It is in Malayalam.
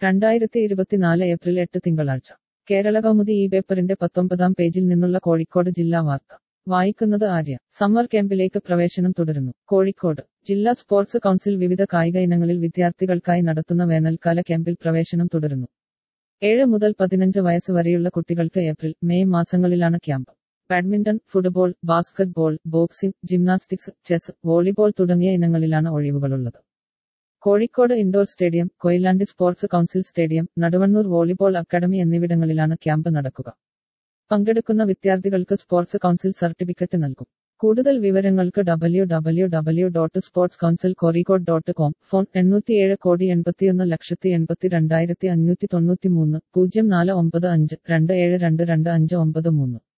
രണ്ടായിരത്തി ഇരുപത്തിനാല് ഏപ്രിൽ എട്ട് തിങ്കളാഴ്ച കേരള കൗമുദി ഈ പേപ്പറിന്റെ പത്തൊമ്പതാം പേജിൽ നിന്നുള്ള കോഴിക്കോട് ജില്ലാ വാർത്ത വായിക്കുന്നത് ആര്യ സമ്മർ ക്യാമ്പിലേക്ക് പ്രവേശനം തുടരുന്നു കോഴിക്കോട് ജില്ലാ സ്പോർട്സ് കൗൺസിൽ വിവിധ കായിക ഇനങ്ങളിൽ വിദ്യാർത്ഥികൾക്കായി നടത്തുന്ന വേനൽക്കാല ക്യാമ്പിൽ പ്രവേശനം തുടരുന്നു ഏഴ് മുതൽ പതിനഞ്ച് വയസ്സ് വരെയുള്ള കുട്ടികൾക്ക് ഏപ്രിൽ മെയ് മാസങ്ങളിലാണ് camp badminton football basketball boxing gymnastics chess volleyball തുടങ്ങിയ ഇനങ്ങളിലാണ് ഒഴിവുകളുള്ളത് Kozhikode indoor stadium Koyilandy sports council stadium Naduvannur volleyball academy എന്നിവിടങ്ങളിലാണ് ക്യാമ്പ് നടക്കുക പങ്കെടുക്കുന്ന വിദ്യാർത്ഥികൾക്ക് സ്പോർട്സ് കൗൺസിൽ സർട്ടിഫിക്കറ്റ് നൽകും കൂടുതൽ വിവരങ്ങൾക്ക് W W W dot sports council Kozhikode dot com phone എണ്ണൂറ്റിയേഴ് കോടി എൺപത്തിയൊന്ന് ലക്ഷത്തി എൺപത്തി രണ്ടായിരത്തി അഞ്ഞൂറ്റി തൊണ്ണൂറ്റി മൂന്ന് പൂജ്യം നാല് ഒമ്പത് അഞ്ച് രണ്ട് ഏഴ് രണ്ട് രണ്ട് അഞ്ച് ഒമ്പത് മൂന്ന്